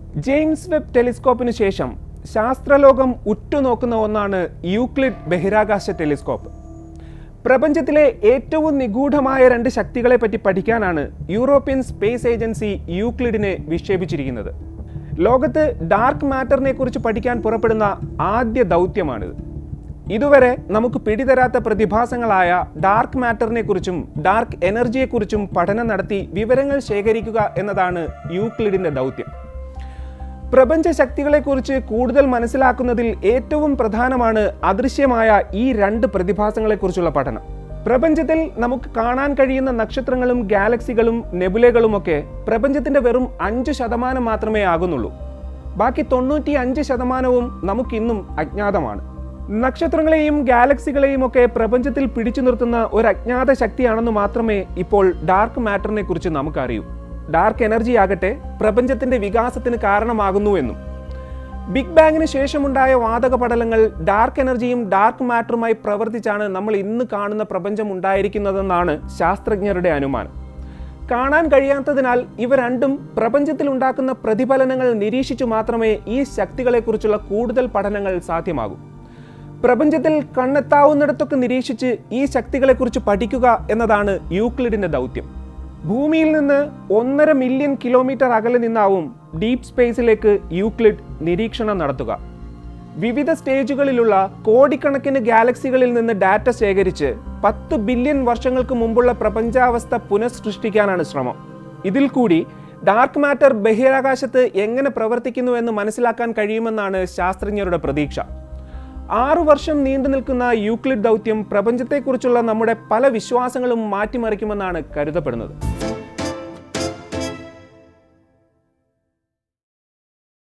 James Webb ടെലിസ്കോപ്പിന് ശേഷം ശാസ്ത്രലോകം ഉറ്റുനോക്കുന്ന ഒന്നാണ് യൂക്ലിഡ് ബഹിരാകാശ ടെലിസ്കോപ്പ് പ്രപഞ്ചത്തിലെ ഏറ്റവും നിഗൂഢമായ രണ്ട് ശക്തികളെ പറ്റി പഠിക്കാനാണ് യൂറോപ്യൻ സ്പേസ് ഏജൻസി യൂക്ലിഡിനെ വിക്ഷേപിച്ചിരിക്കുന്നത് ലോകത്ത് ഡാർക്ക് മാറ്ററിനെ കുറിച്ച് പഠിക്കാൻ പുറപ്പെടുന്ന ആദ്യ ദൗത്യമാണിത് ഇതുവരെ നമുക്ക് പിടിതരാത്ത പ്രതിഭാസങ്ങളായ ഡാർക്ക് മാറ്ററിനെ കുറിച്ചും ഡാർക്ക് എനർജിയെക്കുറിച്ചും പഠനം നടത്തി വിവരങ്ങൾ ശേഖരിക്കുക എന്നതാണ് യൂക്ലിഡിന്റെ ദൗത്യം പ്രപഞ്ച ശക്തികളെക്കുറിച്ച് കൂടുതൽ മനസ്സിലാക്കുന്നതിൽ ഏറ്റവും പ്രധാനമാണ് അദൃശ്യമായ ഈ രണ്ട് പ്രതിഭാസങ്ങളെക്കുറിച്ചുള്ള പഠനം പ്രപഞ്ചത്തിൽ നമുക്ക് കാണാൻ കഴിയുന്ന നക്ഷത്രങ്ങളും ഗാലക്സികളും നെബുലകളുമൊക്കെ പ്രപഞ്ചത്തിന്റെ വെറും അഞ്ച് ശതമാനം മാത്രമേ ആകുന്നുള്ളൂ ബാക്കി തൊണ്ണൂറ്റി അഞ്ച് ശതമാനവും നമുക്കിന്നും അജ്ഞാതമാണ് നക്ഷത്രങ്ങളെയും ഗാലക്സികളെയും ഒക്കെ പ്രപഞ്ചത്തിൽ പിടിച്ചു നിർത്തുന്ന ഒരു അജ്ഞാത ശക്തിയാണെന്ന് മാത്രമേ ഇപ്പോൾ ഡാർക്ക് മാറ്ററിനെ കുറിച്ച് നമുക്കറിയൂ ഡാർക്ക് എനർജി ആകട്ടെ പ്രപഞ്ചത്തിന്റെ വികാസത്തിന് കാരണമാകുന്നുവെന്നും ബിഗ് ബാങ്ങിന് ശേഷമുണ്ടായ വാതക പടലങ്ങൾ ഡാർക്ക് എനർജിയും ഡാർക്ക് മാറ്ററുമായി പ്രവർത്തിച്ചാണ് നമ്മൾ ഇന്ന് കാണുന്ന പ്രപഞ്ചം ഉണ്ടായിരിക്കുന്നതെന്നാണ് ശാസ്ത്രജ്ഞരുടെ അനുമാനം കാണാൻ കഴിയാത്തതിനാൽ ഇവ രണ്ടും പ്രപഞ്ചത്തിൽ ഉണ്ടാക്കുന്ന പ്രതിഫലനങ്ങൾ നിരീക്ഷിച്ചു മാത്രമേ ഈ ശക്തികളെക്കുറിച്ചുള്ള കൂടുതൽ പഠനങ്ങൾ സാധ്യമാകൂ പ്രപഞ്ചത്തിൽ കണ്ണെത്താവുന്നിടത്തൊക്കെ നിരീക്ഷിച്ച് ഈ ശക്തികളെക്കുറിച്ച് പഠിക്കുക എന്നതാണ് യൂക്ലിഡിന്റെ ദൗത്യം ഭൂമിയിൽ നിന്ന് ഒന്നര മില്യൺ കിലോമീറ്റർ അകലെ നിന്നാവും ഡീപ് സ്പേസിലേക്ക് യൂക്ലിഡ് നിരീക്ഷണം നടത്തുക വിവിധ സ്റ്റേജുകളിലുള്ള കോടിക്കണക്കിന് ഗാലക്സികളിൽ നിന്ന് ഡാറ്റ ശേഖരിച്ച് പത്ത് ബില്യൺ വർഷങ്ങൾക്ക് മുമ്പുള്ള പ്രപഞ്ചാവസ്ഥ പുനഃസൃഷ്ടിക്കാനാണ് ശ്രമം ഇതിൽ കൂടി ഡാർക്ക് മാറ്റർ ബഹിരാകാശത്ത് എങ്ങനെ പ്രവർത്തിക്കുന്നു എന്ന് മനസ്സിലാക്കാൻ കഴിയുമെന്നാണ് ശാസ്ത്രജ്ഞരുടെ പ്രതീക്ഷ ആറു വർഷം നീണ്ടു നിൽക്കുന്ന യൂക്ലിഡ് ദൗത്യം പ്രപഞ്ചത്തെക്കുറിച്ചുള്ള നമ്മുടെ പല വിശ്വാസങ്ങളും മാറ്റിമറിക്കുമെന്നാണ് കരുതപ്പെടുന്നത്